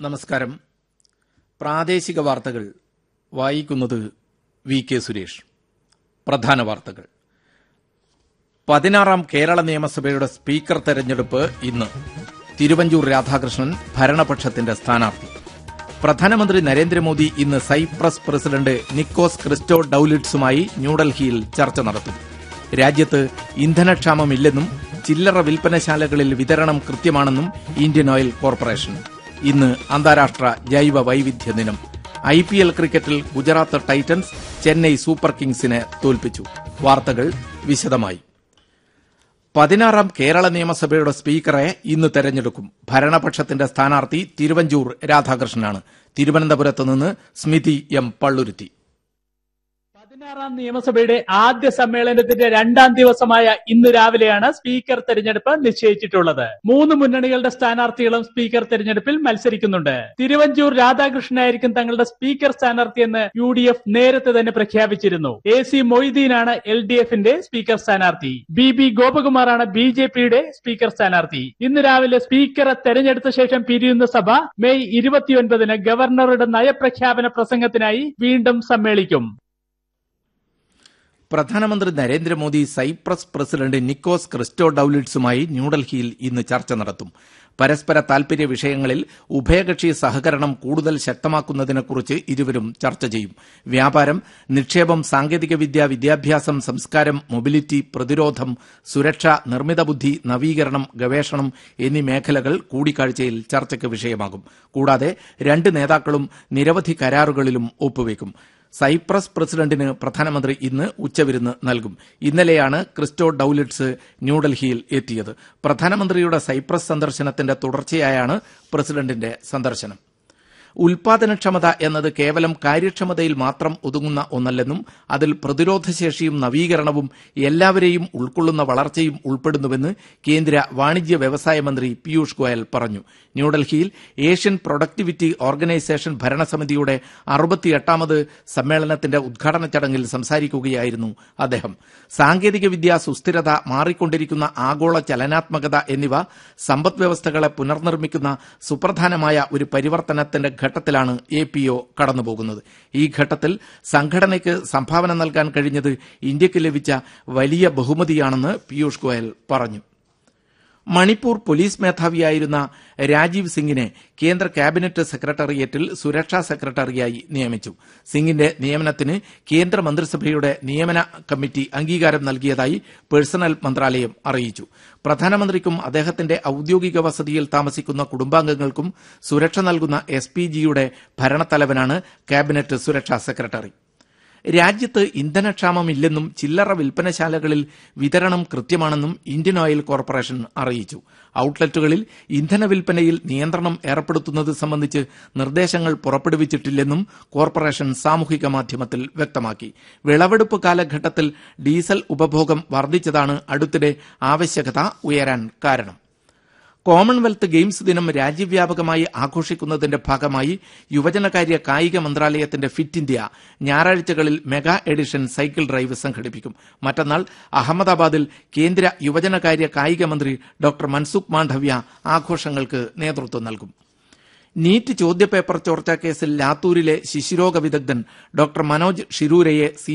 നമസ്കാരം പ്രാദേശിക വാർത്തകൾ വായിക്കുന്നത് വി കെ സുരേഷ് പ്രധാന വാർത്തകൾ പതിനാറാം കേരള നിയമസഭയുടെ സ്പീക്കർ തെരഞ്ഞെടുപ്പ് ഇന്ന് തിരുവഞ്ചൂർ രാധാകൃഷ്ണൻ ഭരണപക്ഷത്തിന്റെ സ്ഥാനാർത്ഥി പ്രധാനമന്ത്രി നരേന്ദ്രമോദി ഇന്ന് സൈപ്രസ് പ്രസിഡന്റ് നിക്കോസ് ക്രിസ്റ്റോ ഡൌലിറ്റ്സുമായി ന്യൂഡൽഹിയിൽ ചർച്ച നടത്തും രാജ്യത്ത് ഇന്ധനക്ഷാമമില്ലെന്നും ചില്ലറ വിൽപ്പനശാലകളിൽ വിതരണം കൃത്യമാണെന്നും ഇന്ത്യൻ ഓയിൽ കോർപ്പറേഷൻ ഇന്ന് അന്താരാഷ്ട്ര ജൈവ വൈവിധ്യ ദിനം ഐ പി എൽ ക്രിക്കറ്റിൽ ഗുജറാത്ത് ടൈറ്റൻസ് ചെന്നൈ സൂപ്പർ കിങ്സിനെ തോൽപ്പിച്ചു വാർത്തകൾ വിശദമായി പതിനാറാം കേരള നിയമസഭയുടെ സ്പീക്കറെ ഇന്ന് തെരഞ്ഞെടുക്കും ഭരണപക്ഷത്തിന്റെ സ്ഥാനാർത്ഥി തിരുവഞ്ചൂർ രാധാകൃഷ്ണനാണ് തിരുവനന്തപുരത്ത് നിന്ന് സ്മിതി എം പള്ളുരുത്തി പതിനാറാം നിയമസഭയുടെ ആദ്യ സമ്മേളനത്തിന്റെ രണ്ടാം ദിവസമായ ഇന്ന് രാവിലെയാണ് സ്പീക്കർ തെരഞ്ഞെടുപ്പ് നിശ്ചയിച്ചിട്ടുള്ളത് മൂന്ന് മുന്നണികളുടെ സ്ഥാനാർത്ഥികളും സ്പീക്കർ തെരഞ്ഞെടുപ്പിൽ മത്സരിക്കുന്നുണ്ട് തിരുവഞ്ചൂർ രാധാകൃഷ്ണനായിരിക്കും തങ്ങളുടെ സ്പീക്കർ സ്ഥാനാർത്ഥിയെന്ന് യു ഡി എഫ് നേരത്തെ തന്നെ പ്രഖ്യാപിച്ചിരുന്നു എ സി മൊയ്തീനാണ് എൽ ഡി എഫിന്റെ സ്പീക്കർ സ്ഥാനാർത്ഥി ബി ബി ഗോപകുമാറാണ് ബി ജെ പിയുടെ സ്പീക്കർ സ്ഥാനാർത്ഥി ഇന്ന് രാവിലെ സ്പീക്കറെ തെരഞ്ഞെടുത്ത ശേഷം പിരിയുന്ന സഭ മെയ് ഇരുപത്തിയൊൻപതിന് ഗവർണറുടെ നയപ്രഖ്യാപന പ്രസംഗത്തിനായി വീണ്ടും സമ്മേളിക്കും പ്രധാനമന്ത്രി നരേന്ദ്രമോദി സൈപ്രസ് പ്രസിഡന്റ് നിക്കോസ് ക്രിസ്റ്റോ ഡൌലിറ്റ്സുമായി ന്യൂഡൽഹിയിൽ ഇന്ന് ചർച്ച നടത്തും പരസ്പര താൽപര്യ വിഷയങ്ങളിൽ ഉഭയകക്ഷി സഹകരണം കൂടുതൽ ശക്തമാക്കുന്നതിനെക്കുറിച്ച് ഇരുവരും ചർച്ച ചെയ്യും വ്യാപാരം നിക്ഷേപം സാങ്കേതികവിദ്യ വിദ്യാഭ്യാസം സംസ്കാരം മൊബിലിറ്റി പ്രതിരോധം സുരക്ഷ നിർമ്മിത ബുദ്ധി നവീകരണം ഗവേഷണം എന്നീ മേഖലകൾ കൂടിക്കാഴ്ചയിൽ ചർച്ചയ്ക്ക് വിഷയമാകും കൂടാതെ രണ്ട് നേതാക്കളും നിരവധി കരാറുകളിലും ഒപ്പുവയ്ക്കും സൈപ്രസ് പ്രസിഡന്റിന് പ്രധാനമന്ത്രി ഇന്ന് ഉച്ചവിരുന്ന് നൽകും ഇന്നലെയാണ് ക്രിസ്റ്റോ ഡൌലിറ്റ്സ് ന്യൂഡൽഹിയിൽ എത്തിയത് പ്രധാനമന്ത്രിയുടെ സൈപ്രസ് സന്ദർശനത്തിന്റെ തുടർച്ചയായാണ് പ്രസിഡന്റിന്റെ സന്ദർശനം ഉൽപാദനക്ഷമത എന്നത് കേവലം കാര്യക്ഷമതയിൽ മാത്രം ഒതുങ്ങുന്ന ഒന്നല്ലെന്നും അതിൽ പ്രതിരോധശേഷിയും നവീകരണവും എല്ലാവരെയും ഉൾക്കൊള്ളുന്ന വളർച്ചയും ഉൾപ്പെടുന്നുവെന്ന് കേന്ദ്ര വാണിജ്യ വ്യവസായ മന്ത്രി പീയൂഷ് ഗോയൽ പറഞ്ഞു ന്യൂഡൽഹിയിൽ ഏഷ്യൻ പ്രൊഡക്ടിവിറ്റി ഓർഗനൈസേഷൻ ഭരണസമിതിയുടെ അറുപത്തിയെട്ടാമത് സമ്മേളനത്തിന്റെ ഉദ്ഘാടന ചടങ്ങിൽ സംസാരിക്കുകയായിരുന്നു അദ്ദേഹം സാങ്കേതികവിദ്യ സുസ്ഥിരത മാറിക്കൊണ്ടിരിക്കുന്ന ആഗോള ചലനാത്മകത എന്നിവ സമ്പദ് വ്യവസ്ഥകളെ പുനർനിർമ്മിക്കുന്ന സുപ്രധാനമായ ഒരു പരിവർത്തനത്തിന്റെ ഘട്ടത്തിലാണ് എ പി ഒ കടന്നുപോകുന്നത് ഈ ഘട്ടത്തിൽ സംഘടനയ്ക്ക് സംഭാവന നൽകാൻ കഴിഞ്ഞത് ഇന്ത്യയ്ക്ക് ലഭിച്ച വലിയ ബഹുമതിയാണെന്ന് പീയൂഷ് ഗോയൽ പറഞ്ഞു മണിപ്പൂർ പോലീസ് മേധാവിയായിരുന്ന രാജീവ് സിംഗിനെ കേന്ദ്ര ക്യാബിനറ്റ് സെക്രട്ടേറിയറ്റിൽ സുരക്ഷാ സെക്രട്ടറിയായി നിയമിച്ചു സിംഗിന്റെ നിയമനത്തിന് കേന്ദ്ര മന്ത്രിസഭയുടെ നിയമന കമ്മിറ്റി അംഗീകാരം നൽകിയതായി പേഴ്സണൽ മന്ത്രാലയം അറിയിച്ചു പ്രധാനമന്ത്രിക്കും അദ്ദേഹത്തിന്റെ ഔദ്യോഗിക വസതിയിൽ താമസിക്കുന്ന കുടുംബാംഗങ്ങൾക്കും സുരക്ഷ നൽകുന്ന എസ് പി ജിയുടെ ഭരണത്തലവനാണ് ക്യാബിനറ്റ് സുരക്ഷാ സെക്രട്ടറി രാജ്യത്ത് ഇന്ധനക്ഷാമമില്ലെന്നും ചില്ലറ വിൽപ്പനശാലകളിൽ വിതരണം കൃത്യമാണെന്നും ഇന്ത്യൻ ഓയിൽ കോർപ്പറേഷൻ അറിയിച്ചു ഔട്ട്ലെറ്റുകളിൽ ഇന്ധന വിൽപ്പനയിൽ നിയന്ത്രണം ഏർപ്പെടുത്തുന്നത് സംബന്ധിച്ച് നിർദ്ദേശങ്ങൾ പുറപ്പെടുവിച്ചിട്ടില്ലെന്നും കോർപ്പറേഷൻ സാമൂഹിക മാധ്യമത്തിൽ വ്യക്തമാക്കി വിളവെടുപ്പ് കാലഘട്ടത്തിൽ ഡീസൽ ഉപഭോഗം വർദ്ധിച്ചതാണ് അടുത്തിടെ ആവശ്യകത ഉയരാൻ കാരണം കോമൺവെൽത്ത് ഗെയിംസ് ദിനം രാജ്യവ്യാപകമായി ആഘോഷിക്കുന്നതിന്റെ ഭാഗമായി യുവജനകാര്യ കായിക മന്ത്രാലയത്തിന്റെ ഫിറ്റ് ഇന്ത്യ ഞായറാഴ്ചകളിൽ മെഗാ എഡിഷൻ സൈക്കിൾ ഡ്രൈവ് സംഘടിപ്പിക്കും മറ്റന്നാൾ അഹമ്മദാബാദിൽ കേന്ദ്ര യുവജനകാര്യ കായിക മന്ത്രി ഡോക്ടർ മൻസുഖ് മാണ്ഡവ്യ ആഘോഷങ്ങൾക്ക് നേതൃത്വം നൽകും നീറ്റ് ചോദ്യപേപ്പർ ചോർച്ചാ കേസിൽ ലാത്തൂരിലെ ശിശുരോഗ വിദഗ്ധൻ ഡോക്ടർ മനോജ് ഷിരൂരയെ സി